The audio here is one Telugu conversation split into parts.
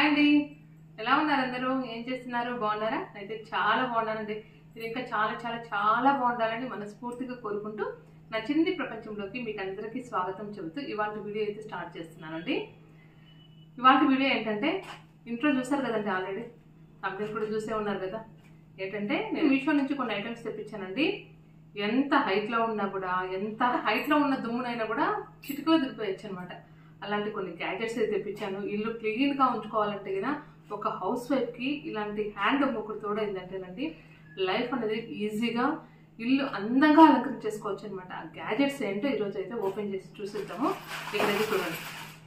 హాయ్ అండి ఎలా ఉన్నారు అందరూ ఏం చేస్తున్నారు బాగున్నారా అయితే చాలా బాగున్నానండి మీరు ఇంకా చాలా చాలా చాలా బాగుండాలని మనస్ఫూర్తిగా కోరుకుంటూ నా చిన్ని ప్రపంచంలోకి మీకు అందరికీ స్వాగతం చెబుతూ ఇవాళ వీడియో అయితే స్టార్ట్ చేస్తున్నానండి ఇవాళ వీడియో ఏంటంటే ఇంట్రో చూసారు కదండి ఆల్రెడీ అప్డేట్ కూడా చూసే ఉన్నారు కదా ఏంటంటే నేను మీషో నుంచి కొన్ని ఐటమ్స్ తెప్పించానండి ఎంత హైట్లో ఉన్నా కూడా ఎంత హైట్లో ఉన్న దుమ్మునైనా కూడా చిటికలో దిగిపోయచ్చు అనమాట అలాంటి కొన్ని గ్యాజెట్స్ అయితే తెప్పించాను ఇల్లు క్లీన్గా ఉంచుకోవాలంటే కదా ఒక హౌస్ వైఫ్కి ఇలాంటి హ్యాండ్ ఒకటి తోడైందంటేనండి లైఫ్ అనేది ఈజీగా ఇల్లు అందంగా అలంకరించేసుకోవచ్చు అనమాట ఆ గ్యాజెట్స్ ఏంటో ఈరోజు అయితే ఓపెన్ చేసి చూసిద్దాము ఇక్కడైతే చూడండి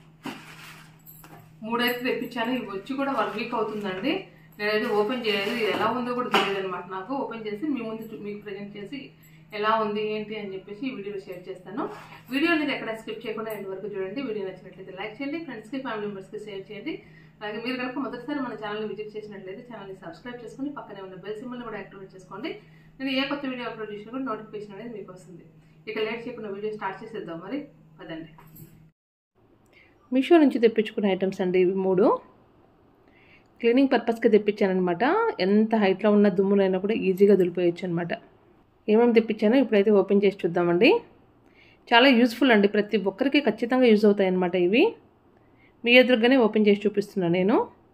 మూడైతే తెప్పించాను ఇవి వచ్చి కూడా వన్ వీక్ అవుతుందండి నేనైతే ఓపెన్ చేయలేదు ఇది ఎలా ఉందో కూడా తెలియదు అనమాట నాకు ఓపెన్ చేసి మీ ముందు చూ- మీకు ప్రజెంట్ చేసి ఎలా ఉంది ఏంటి అని చెప్పేసి ఈ వీడియోలో షేర్ చేస్తాను వీడియో అనేది ఎక్కడ స్కిప్ చేయకుండా ఎండ్ వరకు చూడండి వీడియో నచ్చినట్లయితే లైక్ చేయండి ఫ్రెండ్స్కి ఫ్యామిలీ మెంబర్స్కి షేర్ చేయండి అలాగే మీరు కనుక మొదటిసారి మన ఛానల్ని విజిట్ చేసినట్లయితే ఛానల్ని సబ్స్క్రైబ్ చేసుకుని పక్కనే ఉన్న బెల్ సింబల్ని కూడా యాక్టివేట్ చేసుకోండి నేను ఏ కొత్త వీడియో అప్లోడ్ చేసినా కూడా నోటిఫికేషన్ అనేది మీకు వస్తుంది ఇక లేట్ చేయకుండా వీడియో స్టార్ట్ చేసేద్దాం మరి పదండి మీషో నుంచి తెప్పించుకున్న ఐటమ్స్ అండి ఇవి మూడు క్లీనింగ్ పర్పస్కి తెప్పించానమాట ఎంత హైట్లో ఉన్న దుమ్ములైనా కూడా ఈజీగా దులిపోయచ్చు అనమాట ఏమేమి తెప్పించానో ఇప్పుడైతే ఓపెన్ చేసి చూద్దామండి చాలా యూస్ఫుల్ అండి ప్రతి ఒక్కరికి ఖచ్చితంగా యూజ్ అవుతాయి అన్నమాట ఇవి మీ ఎదురుగానే ఓపెన్ చేసి చూపిస్తున్నాను నేను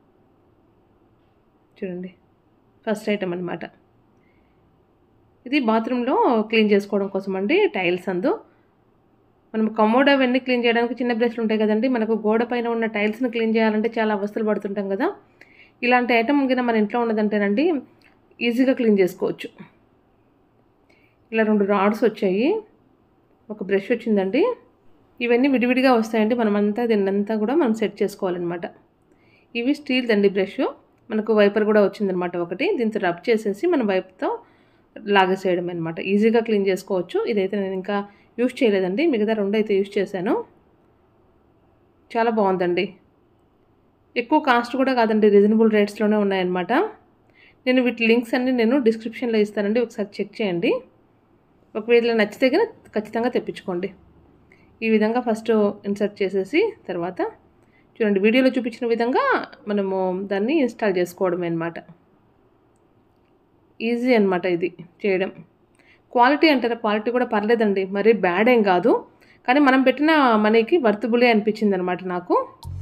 చూడండి ఫస్ట్ ఐటమ్ అనమాట ఇది బాత్రూంలో క్లీన్ చేసుకోవడం కోసం అండి టైల్స్ అందు మనం కమోడ్ అవన్నీ క్లీన్ చేయడానికి చిన్న బ్రష్లు ఉంటాయి కదండి మనకు గోడ పైన ఉన్న టైల్స్ని క్లీన్ చేయాలంటే చాలా అవస్థలు పడుతుంటాం కదా ఇలాంటి ఐటమ్ కింద మన ఇంట్లో ఉన్నదంటేనండి ఈజీగా క్లీన్ చేసుకోవచ్చు ఇలా రెండు రాడ్స్ వచ్చాయి ఒక బ్రష్ వచ్చిందండి ఇవన్నీ విడివిడిగా వస్తాయండి మనం అంతా దీన్నంతా కూడా మనం సెట్ చేసుకోవాలన్నమాట ఇవి స్టీల్ దండి బ్రష్ మనకు వైపర్ కూడా వచ్చిందనమాట ఒకటి దీంతో రబ్ చేసేసి మన వైప్తో లాగేసేయడం అనమాట ఈజీగా క్లీన్ చేసుకోవచ్చు ఇదైతే నేను ఇంకా యూజ్ చేయలేదండి మిగతా రెండు అయితే యూజ్ చేశాను చాలా బాగుందండి ఎక్కువ కాస్ట్ కూడా కాదండి రీజనబుల్ రేట్స్లోనే ఉన్నాయన్నమాట నేను వీటి లింక్స్ అన్ని నేను డిస్క్రిప్షన్లో ఇస్తానండి ఒకసారి చెక్ చేయండి ఒకవేళ నచ్చితే కనుక ఖచ్చితంగా తెప్పించుకోండి ఈ విధంగా ఫస్ట్ ఇన్సర్ట్ చేసేసి తర్వాత చూడండి వీడియోలో చూపించిన విధంగా మనము దాన్ని ఇన్స్టాల్ చేసుకోవడమే అనమాట ఈజీ అనమాట ఇది చేయడం క్వాలిటీ అంటారా క్వాలిటీ కూడా పర్లేదండి మరీ బ్యాడ్ ఏం కాదు కానీ మనం పెట్టిన మనీకి వర్తబులే అనిపించింది అనమాట నాకు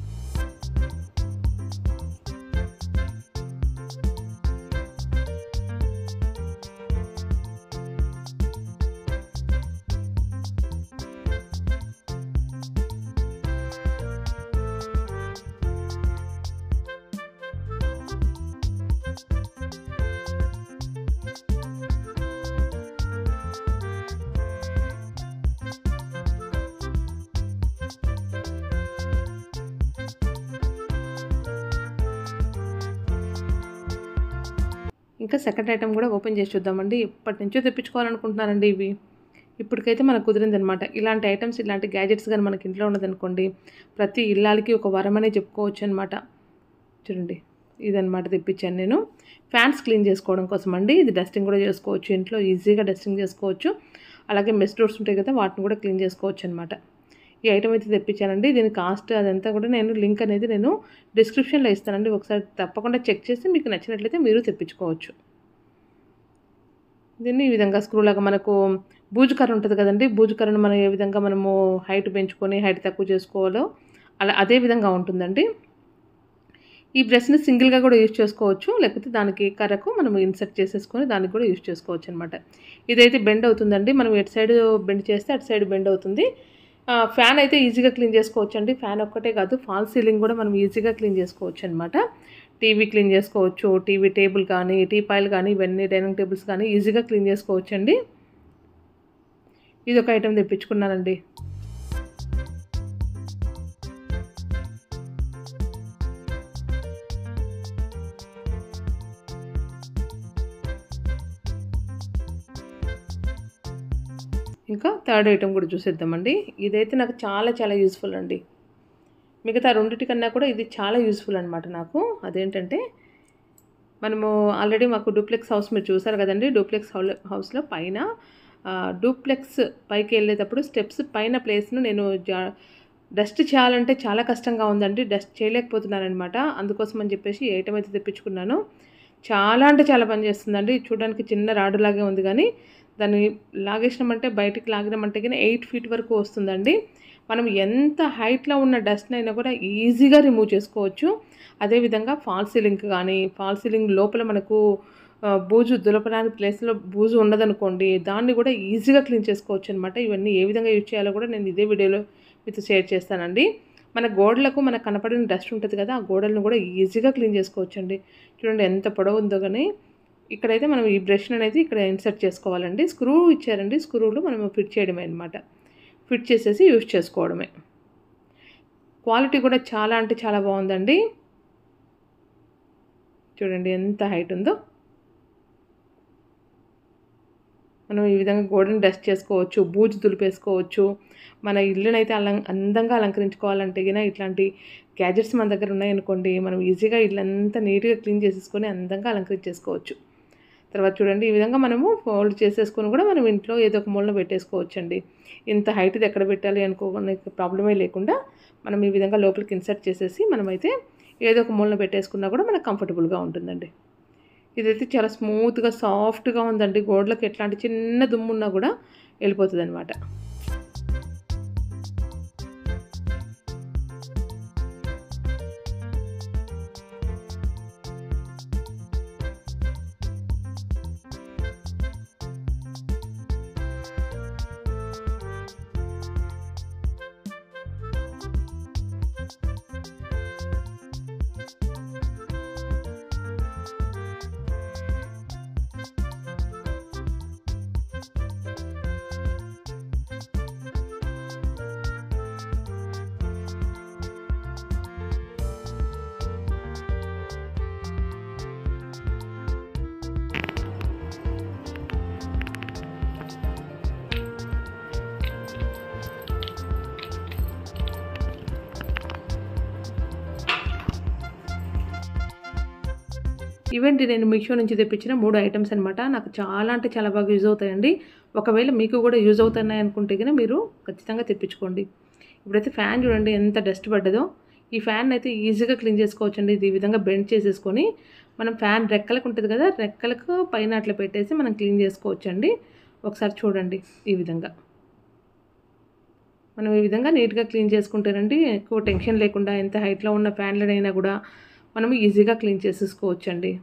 ఇంకా సెకండ్ ఐటమ్ కూడా ఓపెన్ చేసి చూద్దామండి ఇప్పటి నుంచో తెప్పించుకోవాలనుకుంటున్నానండి ఇవి ఇప్పటికైతే మనకు కుదిరిందనమాట ఇలాంటి ఐటమ్స్ ఇలాంటి గ్యాజెట్స్ కానీ మనకి ఇంట్లో ఉన్నదనుకోండి ప్రతి ఇల్లాలకి ఒక వరమనే చెప్పుకోవచ్చు అనమాట చూడండి ఇదనమాట తెప్పించాను నేను ఫ్యాన్స్ క్లీన్ చేసుకోవడం కోసం అండి ఇది డస్టింగ్ కూడా చేసుకోవచ్చు ఇంట్లో ఈజీగా డస్టింగ్ చేసుకోవచ్చు అలాగే మెస్ డోర్స్ ఉంటాయి కదా వాటిని కూడా క్లీన్ చేసుకోవచ్చు అనమాట ఈ ఐటమ్ అయితే తెప్పించానండి దీని కాస్ట్ అదంతా కూడా నేను లింక్ అనేది నేను డిస్క్రిప్షన్లో ఇస్తానండి ఒకసారి తప్పకుండా చెక్ చేసి మీకు నచ్చినట్లయితే మీరు తెప్పించుకోవచ్చు దీన్ని ఈ విధంగా స్క్రూ లాగా మనకు బూజు కర్ర ఉంటుంది కదండి బూజు కర్రను మనం ఏ విధంగా మనము హైట్ పెంచుకొని హైట్ తక్కువ చేసుకోవాలో అలా అదే విధంగా ఉంటుందండి ఈ బ్రష్ని సింగిల్గా కూడా యూజ్ చేసుకోవచ్చు లేకపోతే దానికి కర్రకు మనం ఇన్సర్ట్ చేసేసుకొని దానికి కూడా యూజ్ చేసుకోవచ్చు అనమాట ఇదైతే బెండ్ అవుతుందండి మనం ఎటు సైడ్ బెండ్ చేస్తే అటు సైడ్ బెండ్ అవుతుంది ఆ, ఫ్యాన్ అయితే ఈజీగా క్లీన్ చేసుకోవచ్చు అండి ఫ్యాన్ ఒక్కటే కాదు ఫాల్ సీలింగ్ కూడా మనం ఈజీగా క్లీన్ చేసుకోవచ్చు అనమాట టీవీ క్లీన్ చేసుకోవచ్చు టీవీ టేబుల్ కానీ టీ పాయిల్ కానీ ఇవన్నీ డైనింగ్ టేబుల్స్ కానీ ఈజీగా క్లీన్ చేసుకోవచ్చు అండి ఇది ఒక ఐటెం తెప్పించుకున్నానండి ఇంకా థర్డ్ ఐటెం కూడా చూసేద్దామండి ఇదైతే నాకు చాలా చాలా యూస్ఫుల్ అండి మిగతా రెండింటి కన్నా కూడా ఇది చాలా యూస్ఫుల్ అనమాట నాకు అదేంటంటే మనము ఆల్రెడీ మాకు డూప్లెక్స్ హౌస్ మీరు చూసారు కదండి డూప్లెక్స్ హౌ హౌస్లో పైన డూప్లెక్స్ పైకి వెళ్ళేటప్పుడు స్టెప్స్ పైన ప్లేస్ను నేను జా డస్ట్ చేయాలంటే చాలా కష్టంగా ఉందండి డస్ట్ చేయలేకపోతున్నానమాట అందుకోసం అని చెప్పేసి ఏ ఐటమ్ అయితే తెప్పించుకున్నాను చాలా అంటే చాలా పని చేస్తుందండి చూడడానికి చిన్న రాడులాగే ఉంది కానీ దాన్ని లాగేసినామంటే బయటికి లాగినామంటే కానీ ఎయిట్ ఫీట్ వరకు వస్తుందండి మనం ఎంత హైట్లో ఉన్న డస్ట్ని అయినా కూడా ఈజీగా రిమూవ్ చేసుకోవచ్చు అదేవిధంగా ఫాల్ సీలింగ్ కానీ ఫాల్ సీలింగ్ లోపల మనకు ఆ, బూజు దులపడానికి ప్లేస్లో బూజు ఉన్నదనుకోండి దాన్ని కూడా ఈజీగా క్లీన్ చేసుకోవచ్చు అనమాట ఇవన్నీ ఏ విధంగా యూజ్ చేయాలో కూడా నేను ఇదే వీడియోలో మీతో షేర్ చేస్తానండి మన గోడలకు మనకు కనపడిన డస్ట్ ఉంటుంది కదా ఆ గోడలను కూడా ఈజీగా క్లీన్ చేసుకోవచ్చు అండి చూడండి ఎంత పొడవు ఉందో కానీ ఇక్కడైతే మనం ఈ బ్రష్ అనేది ఇక్కడ ఇన్సర్ట్ చేసుకోవాలండి స్క్రూ ఇచ్చారండి స్క్రూలు మనం ఫిట్ చేయడమే అనమాట ఫిట్ చేసేసి యూజ్ చేసుకోవడమే క్వాలిటీ కూడా చాలా అంటే చాలా బాగుందండి చూడండి ఎంత హైట్ ఉందో మనం ఈ విధంగా గోడని డస్ట్ చేసుకోవచ్చు బూజు దులిపేసుకోవచ్చు మన ఇల్లునైతే అలం అందంగా అలంకరించుకోవాలంటే గిన ఇట్లాంటి గ్యాజెట్స్ మన దగ్గర ఉన్నాయనుకోండి మనం ఈజీగా ఇల్లంతా నీట్గా క్లీన్ చేసేసుకొని అందంగా అలంకరించేసుకోవచ్చు తర్వాత చూడండి ఈ విధంగా మనము ఫోల్డ్ చేసేసుకొని కూడా మనం ఇంట్లో ఏదో ఒక మూలన పెట్టేసుకోవచ్చు అండి ఇంత హైట్ ఇది ఎక్కడ పెట్టాలి అనుకోని ప్రాబ్లమే లేకుండా మనం ఈ విధంగా లోపలికి ఇన్సర్ట్ చేసేసి మనమైతే ఏదో ఒక మూలన పెట్టేసుకున్నా కూడా మనకు కంఫర్టబుల్గా ఉంటుందండి ఇదైతే చాలా స్మూత్గా సాఫ్ట్గా ఉందండి గోడలకు ఎట్లాంటి చిన్న దుమ్ము ఉన్నా కూడా వెళ్ళిపోతుంది అనమాట ఇవేంటి నేను మీషో నుంచి తెప్పించిన మూడు ఐటమ్స్ అనమాట నాకు చాలా అంటే చాలా బాగా యూజ్ అవుతాయండి ఒకవేళ మీకు కూడా యూజ్ అవుతున్నాయి అనుకుంటే కనుక మీరు ఖచ్చితంగా తెప్పించుకోండి ఇప్పుడైతే ఫ్యాన్ చూడండి ఎంత డస్ట్ పడ్డదో ఈ ఫ్యాన్ అయితే ఈజీగా క్లీన్ చేసుకోవచ్చండి ఇది ఈ విధంగా బెండ్ చేసేసుకొని మనం ఫ్యాన్ రెక్కలకు ఉంటుంది కదా రెక్కలకు పైన అట్లా పెట్టేసి మనం క్లీన్ చేసుకోవచ్చండి ఒకసారి చూడండి ఈ విధంగా మనం ఈ విధంగా నీట్గా క్లీన్ చేసుకుంటేనండి ఎక్కువ టెన్షన్ లేకుండా ఎంత హైట్లో ఉన్న ఫ్యాన్లనైనా కూడా మనం ఈజీగా క్లీన్ చేసేసుకోవచ్చండి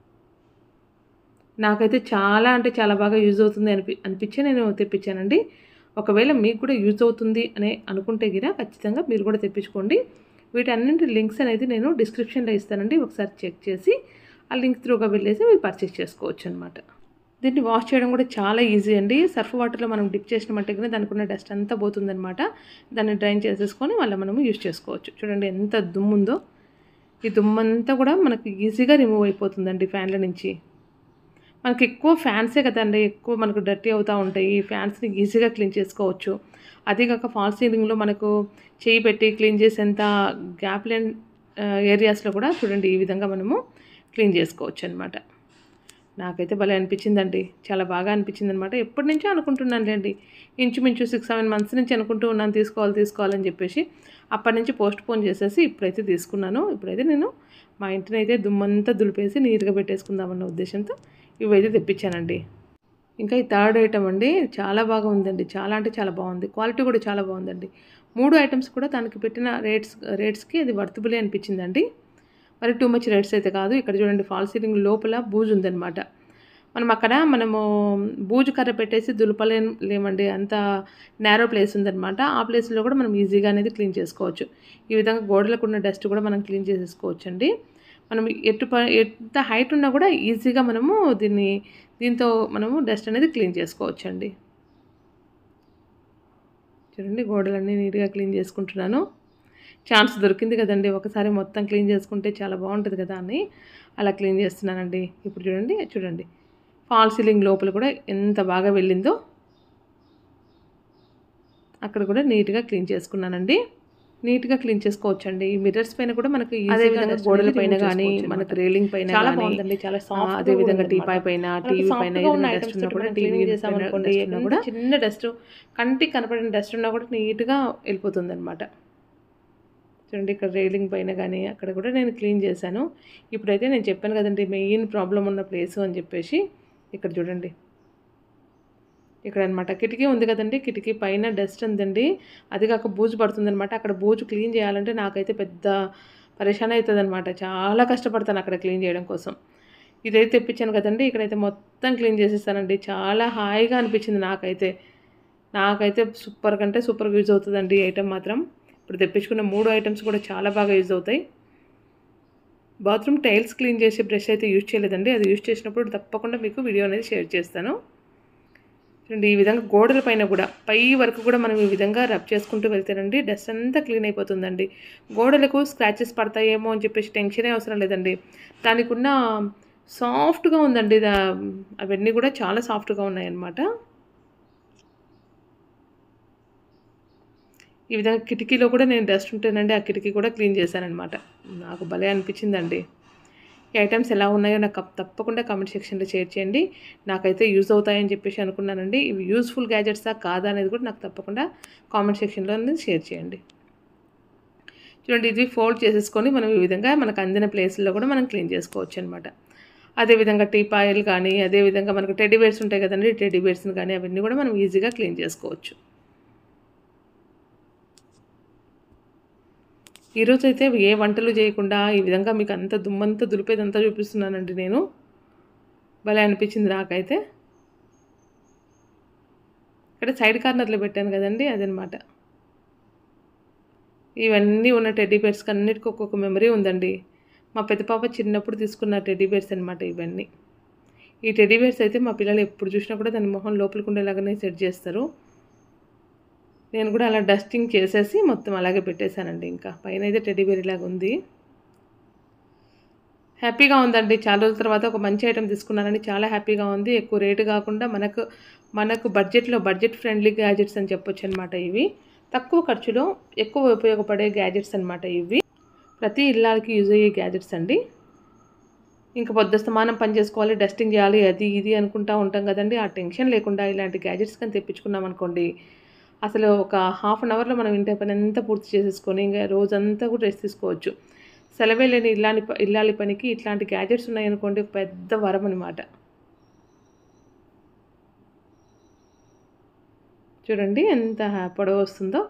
నాకైతే చాలా అంటే చాలా బాగా యూజ్ అవుతుంది అనిపి అనిపించి నేను తెప్పించానండి ఒకవేళ మీకు కూడా యూజ్ అవుతుంది అని అనుకుంటే గిరా ఖచ్చితంగా మీరు కూడా తెప్పించుకోండి వీటన్నింటి లింక్స్ అనేది నేను డిస్క్రిప్షన్లో ఇస్తానండి ఒకసారి చెక్ చేసి ఆ లింక్ త్రూగా వెళ్ళేసి మీరు పర్చేస్ చేసుకోవచ్చు అనమాట దీన్ని వాష్ చేయడం కూడా చాలా ఈజీ అండి సర్ఫ్ వాటర్లో మనం డిప్ చేసినామంటే కనుక దానికి ఉన్న డస్ట్ అంతా పోతుందన్నమాట దాన్ని డ్రైన్ చేసేసుకొని మళ్ళీ మనము యూజ్ చేసుకోవచ్చు చూడండి ఎంత దుమ్ము ఉందో ఈ దుమ్మంతా కూడా మనకి ఈజీగా రిమూవ్ అయిపోతుందండి ఫ్యాన్ల నుంచి మనకి ఎక్కువ ఫ్యాన్సే కదండి ఎక్కువ మనకు డర్టీ అవుతూ ఉంటాయి ఈ ఫ్యాన్స్ని ఈజీగా క్లీన్ చేసుకోవచ్చు అదే కాక ఫాల్ సీలింగ్లో మనకు చేయి పెట్టి క్లీన్ చేసేంత గ్యాప్ లేని ఏరియాస్లో కూడా చూడండి ఈ విధంగా మనము క్లీన్ చేసుకోవచ్చు అనమాట నాకైతే భలే అనిపించిందండి చాలా బాగా అనిపించింది అనమాట ఎప్పటి నుంచో అనుకుంటున్నాను లేండి ఇంచుమించు సిక్స్ సెవెన్ మంత్స్ నుంచి అనుకుంటూ ఉన్నాను తీసుకోవాలి తీసుకోవాలని చెప్పేసి అప్పటి నుంచి పోస్ట్ పోన్ చేసేసి ఇప్పుడైతే తీసుకున్నాను ఇప్పుడైతే నేను మా ఇంటిని అయితే దుమ్మంతా దులిపేసి నీట్గా పెట్టేసుకుందామన్న ఉద్దేశంతో ఇవైతే తెప్పించానండి ఇంకా ఈ థర్డ్ ఐటమ్ అండి చాలా బాగా ఉందండి చాలా అంటే చాలా బాగుంది క్వాలిటీ కూడా చాలా బాగుందండి మూడు ఐటమ్స్ కూడా దానికి పెట్టిన రేట్స్ రేట్స్కి అది వర్తబులే అనిపించిందండి మరి టూ మచ్ రేట్స్ అయితే కాదు ఇక్కడ చూడండి ఫాల్ సీలింగ్ లోపల బూజు ఉందన్నమాట మనం అక్కడ మనము బూజు కర్ర పెట్టేసి దులపలే లేమండి అంత నేరో ప్లేస్ ఉందన్నమాట ఆ ప్లేస్లో కూడా మనం ఈజీగా అనేది క్లీన్ చేసుకోవచ్చు ఈ విధంగా గోడలకు ఉన్న డస్ట్ కూడా మనం క్లీన్ చేసేసుకోవచ్చు అండి మనం ఎటు ప- ఎంత హైట్ ఉన్నా కూడా ఈజీగా మనము దీన్ని దీంతో మనము డస్ట్ అనేది క్లీన్ చేసుకోవచ్చు అండి చూడండి గోడలన్నీ నీట్గా క్లీన్ చేసుకుంటున్నాను ఛాన్స్ దొరికింది కదండి ఒకసారి మొత్తం క్లీన్ చేసుకుంటే చాలా బాగుంటుంది కదా అని అలా క్లీన్ చేస్తున్నానండి ఇప్పుడు చూడండి చూడండి ఫాల్ సీలింగ్ లోపల కూడా ఎంత బాగా వెళ్ళిందో అక్కడ కూడా నీట్గా క్లీన్ చేసుకున్నానండి నీట్గా క్లీన్ చేసుకోవచ్చండి ఈ మిర్రర్స్ పైన కూడా మనకు అదే విధంగా గోడల పైన కానీ మనకు రేలింగ్ పైన చాలా బాగుందండి చాలా సాఫ్ట్ అదే విధంగా టీపాయ్ పైన టీవీ పైన ఏదైనా డస్ట్ ఉన్నా కూడా టీవీ చేసామనుకోండి కూడా చిన్న డస్ట్ కంటికి కనపడిన డస్ట్ ఉన్నా కూడా నీట్గా వెళ్ళిపోతుంది అనమాట చూడండి ఇక్కడ రైలింగ్ పైన కానీ అక్కడ కూడా నేను క్లీన్ చేశాను ఇప్పుడైతే నేను చెప్పాను కదండి మెయిన్ ప్రాబ్లం ఉన్న ప్లేస్ అని చెప్పేసి ఇక్కడ చూడండి ఇక్కడ అనమాట కిటికీ ఉంది కదండి కిటికీ పైన డస్ట్ ఉందండి అది కాక బూజు పడుతుందనమాట అక్కడ బూజు క్లీన్ చేయాలంటే నాకైతే పెద్ద పరేషాన్ అవుతుంది అనమాట చాలా కష్టపడతాను అక్కడ క్లీన్ చేయడం కోసం ఇదైతే తెప్పించాను కదండి ఇక్కడైతే మొత్తం క్లీన్ చేసేస్తానండి చాలా హాయిగా అనిపించింది నాకైతే నాకైతే సూపర్ కంటే సూపర్గా యూజ్ అవుతుందండి ఈ ఐటెం మాత్రం ఇప్పుడు తెప్పించుకున్న మూడు ఐటమ్స్ కూడా చాలా బాగా యూజ్ అవుతాయి బాత్రూమ్ టైల్స్ క్లీన్ చేసే బ్రష్ అయితే యూజ్ చేయలేదండి అది యూజ్ చేసినప్పుడు తప్పకుండా మీకు వీడియో అనేది షేర్ చేస్తాను చూడండి ఈ విధంగా గోడల పైన కూడా పై వరకు కూడా మనం ఈ విధంగా రబ్ చేసుకుంటూ వెళ్తేనండి డస్ట్ అంతా క్లీన్ అయిపోతుందండి గోడలకు స్క్రాచెస్ పడతాయేమో అని చెప్పేసి టెన్షనే అవసరం లేదండి దానికి ఉన్న సాఫ్ట్గా ఉందండి అవన్నీ కూడా చాలా సాఫ్ట్గా ఉన్నాయన్నమాట ఈ విధంగా కిటికీలో కూడా నేను డస్ట్ ఉంటేనండి ఆ కిటికీ కూడా క్లీన్ చేశానమాట నాకు భలే అనిపించిందండి ఈ ఐటమ్స్ ఎలా ఉన్నాయో నాకు తప్పకుండా కామెంట్ సెక్షన్లో షేర్ చేయండి నాకైతే యూజ్ అవుతాయని చెప్పేసి అనుకున్నానండి ఇవి యూస్ఫుల్ గ్యాజెట్సా కాదా అనేది కూడా నాకు తప్పకుండా కామెంట్ సెక్షన్లో షేర్ చేయండి చూడండి ఇది ఫోల్డ్ చేసేసుకొని మనం ఈ విధంగా మనకు అందిన ప్లేస్లో కూడా మనం క్లీన్ చేసుకోవచ్చు అనమాట అదేవిధంగా టీ పాయలు కానీ అదేవిధంగా మనకు టెడ్డీ బేర్స్ ఉంటాయి కదండి టెడ్డీ బేర్స్ని కానీ అవన్నీ కూడా మనం ఈజీగా క్లీన్ చేసుకోవచ్చు ఈరోజు అయితే ఏ వంటలు చేయకుండా ఈ విధంగా మీకు అంత దుమ్మంతా దులిపేదంతా చూపిస్తున్నానండి నేను భలే అనిపించింది నాకైతే ఇక్కడ సైడ్ కార్నర్లో పెట్టాను కదండి అదనమాట ఇవన్నీ ఉన్న టెడ్డీ బేర్స్ అన్నిటికీ ఒక్కొక్క మెమరీ ఉందండి మా పెద్ద పాప చిన్నప్పుడు తీసుకున్న టెడ్డీ బేర్స్ అనమాట ఇవన్నీ ఈ టెడ్డీ బేర్స్ అయితే మా పిల్లలు ఎప్పుడు చూసినా కూడా దాని మొహం లోపలికి ఉండేలాగానే సెట్ చేస్తారు నేను కూడా అలా డస్టింగ్ చేసేసి మొత్తం అలాగే పెట్టేశానండి ఇంకా పైన అయితే టెడ్డీ బేర్ ఇలాగ ఉంది హ్యాపీగా ఉందండి చాలా రోజుల తర్వాత ఒక మంచి ఐటెం తీసుకున్నానండి చాలా హ్యాపీగా ఉంది ఎక్కువ రేటు కాకుండా మనకు మనకు బడ్జెట్లో బడ్జెట్ ఫ్రెండ్లీ గ్యాజెట్స్ అని చెప్పొచ్చు అనమాట ఇవి తక్కువ ఖర్చులో ఎక్కువ ఉపయోగపడే గ్యాజెట్స్ అనమాట ఇవి ప్రతి ఇళ్ళకి యూజ్ అయ్యే గ్యాజెట్స్ అండి ఇంకా పొద్దుస్తమానం పని చేసుకోవాలి డస్టింగ్ చేయాలి అది ఇది అనుకుంటా ఉంటాం కదండి ఆ టెన్షన్ లేకుండా ఇలాంటి గ్యాజెట్స్ కానీ తెప్పించుకున్నాం అనుకోండి అసలు ఒక హాఫ్ అన్ అవర్లో మనం ఇంటి పని అంతా పూర్తి చేసేసుకొని ఇంకా రోజంతా కూడా రెస్ట్ తీసుకోవచ్చు సెలవే లేని ఇల్లాని ఇల్లాలి పనికి ఇట్లాంటి గ్యాజెట్స్ ఉన్నాయనుకోండి ఒక పెద్ద వరం అనమాట చూడండి ఎంత పొడవు వస్తుందో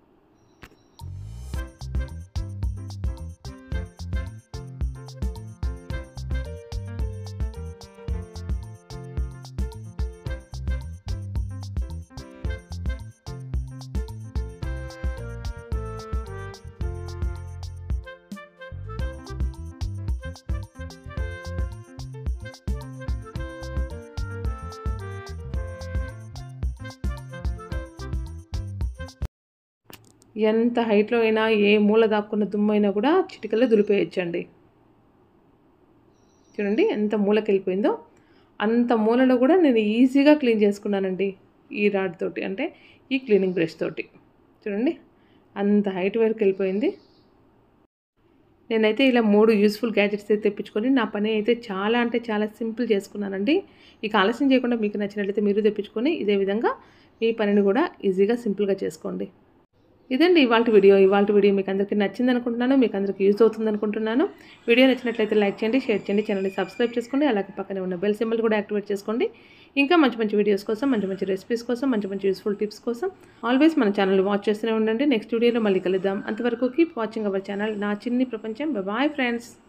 ఎంత హైట్లో అయినా ఏ మూల దాక్కున్న దుమ్మైనా కూడా చిటికల్లో దులిపేయచ్చండి చూడండి ఎంత మూలకి వెళ్ళిపోయిందో అంత మూలలో కూడా నేను ఈజీగా క్లీన్ చేసుకున్నానండి ఈ రాడ్ తోటి అంటే ఈ క్లీనింగ్ బ్రష్ తోటి చూడండి అంత హైట్ వరకు వెళ్ళిపోయింది నేనైతే ఇలా మూడు యూస్ఫుల్ గ్యాజెట్స్ అయితే తెప్పించుకొని నా పని అయితే చాలా అంటే చాలా సింపుల్ చేసుకున్నానండి ఇక ఆలస్యం చేయకుండా మీకు నచ్చినట్లయితే మీరు తెప్పించుకొని ఇదే విధంగా మీ పనిని కూడా ఈజీగా సింపుల్గా చేసుకోండి ఇదండి ఇవాళ వీడియో ఇవాళ వీడియో మీకు అందరికీ నచ్చింది అనుకుంటున్నాను మీకు అందరికీ యూజ్ అవుతుంది అనుకుంటున్నాను వీడియో నచ్చినట్లయితే లైక్ చేయండి షేర్ చేయండి ఛానల్ని సబ్స్క్రైబ్ చేసుకోండి అలాగే పక్కనే ఉన్న బెల్ సింబల్ కూడా యాక్టివేట్ చేసుకోండి ఇంకా మంచి మంచి వీడియోస్ కోసం మంచి మంచి రెసిపీస్ కోసం మంచి మంచి యూస్ఫుల్ టిప్స్ కోసం ఆల్వేస్ మన ఛానల్ వాచ్ చేస్తూనే ఉండండి నెక్స్ట్ వీడియోలో మళ్ళీ కలుద్దాం అంతవరకు కీప్ వాచింగ్ అవర్ ఛానల్ నా చిన్ని ప్రపంచం బాయ్ ఫ్రెండ్స్